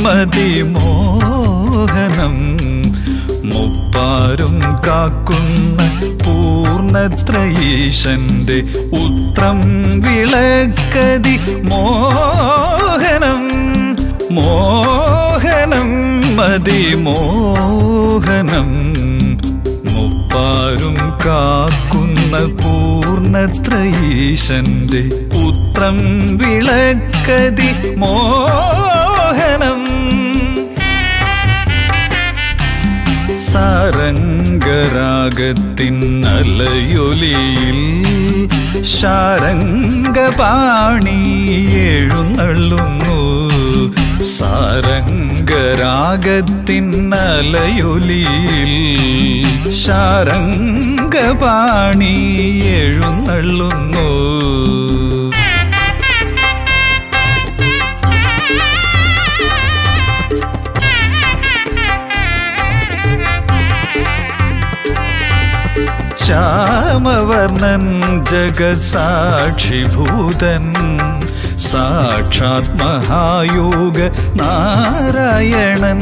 മതിമോഹനം മുപ്പാരും കാക്കുന്ന പൂർണ്ണത്രയീശന്റെ ഉത്രം വിളക്കതി മോഹനം മോഹനം മതിമോഹനം മുപ്പാരും കാക്കുന്ന പൂർണ്ണത്രയീശന്റെ പുത്രം വിളക്കതി മോഹനം സാരംഗരാഗത്തിനലയൊലിയിൽ ശാരംഗപാണി എഴുന്നള്ളുന്നു സാരംഗരാഗത്തിനലയൊലിയിൽ ശാരംഗപാണി എഴുന്നള്ളുന്നു ശ്യാമവർണ്ണൻ ജഗത്സാക്ഷിഭൂതൻ സാക്ഷാത് മഹായോഗ നാരായണൻ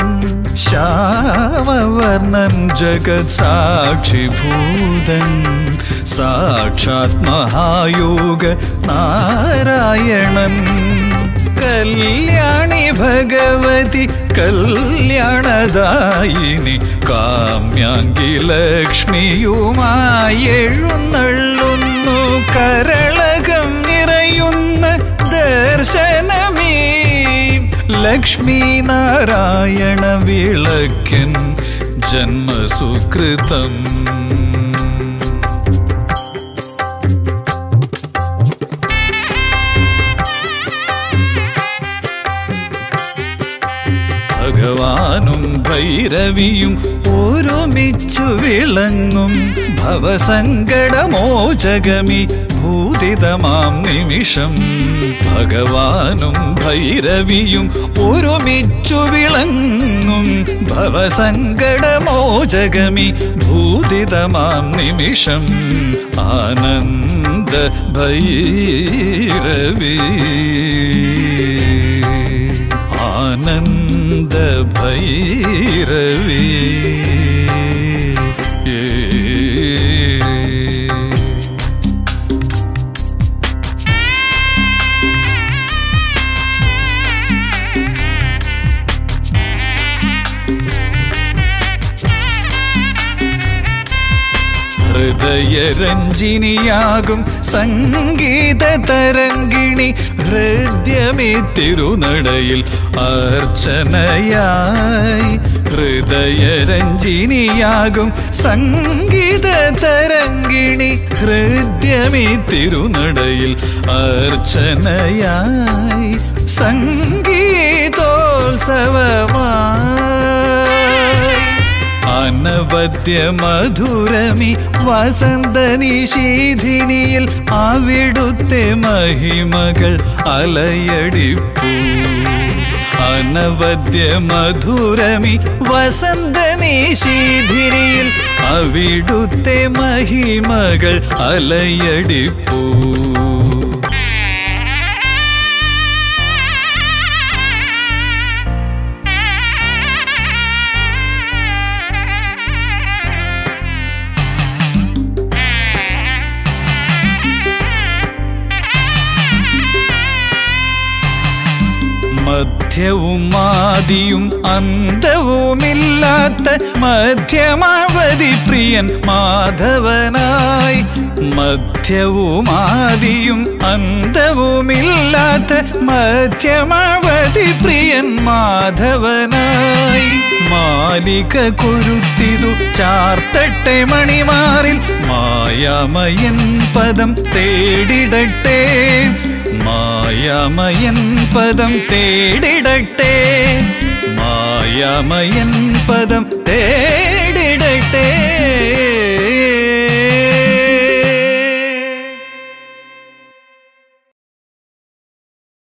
ശ്യാമവർണ്ണൻ ജഗത്സാക്ഷിഭൂതൻ സാക്ഷാത് മഹായോഗ നാരായണൻ കല്യാണി ഭഗവതി കല്യാണദായിനി കാമ്യാങ്കി ലക്ഷ്മിയുമായി എഴുന്നള്ളുന്നു കരളകം നിറയുന്ന ദർശനമീ ലക്ഷ്മി നാരായണ വിളക്കൻ ജന്മസുകൃതം ഭഗവാനും ഭൈരവിയും ഒരുമിച്ചു വിളങ്ങും ഭവസങ്കടമോചകമി ഭൂതിതമാം നിമിഷം ഭഗവാനും ഭൈരവിയും ഒരുമിച്ചു വിളങ്ങും ഭവസങ്കടമോചകമി ഭൂതിതമാം നിമിഷം ആനന്ദ ഭൈരവി ആനന്ദ ഭൈരവി ഹൃദയരഞ്ജിനിയാകും സംഗീത തരംഗിണി ഹൃദ്യമി തിരുനടയിൽ അർച്ചനയായി ഹൃദയരഞ്ജിനിയാകും സംഗീത തരംഗിണി ഹൃദ്യമി തിരുനടയിൽ അർച്ചനയായി സംഗീതോത്സവമായി അനവദ്യ മധുരമി വസന്ത നിശീധിനിയിൽ അവിടുത്തെ മഹിമകൾ അലയടിപ്പൂ അനവദ്യ മധുരമി വസന്ത നിശീധിനിയിൽ അവിടുത്തെ മഹിമകൾ അലയടിപ്പൂ മധ്യവും ആദിയും അന്തവുമില്ലാത്ത മധ്യമാവതി പ്രിയൻ മാധവനായി മധ്യവും ആദിയും അന്തവുമില്ലാത്ത മധ്യമാവതി പ്രിയൻ മാധവനായി മാലിക കൊരുത്തിതു ചാർത്തട്ടെ മണിമാറിൽ മായാമയൻ പദം തേടിടട്ടെ മായാമയൻ പദം തേടിടട്ടെ മായാമയൻ പദം തേടിടട്ടെ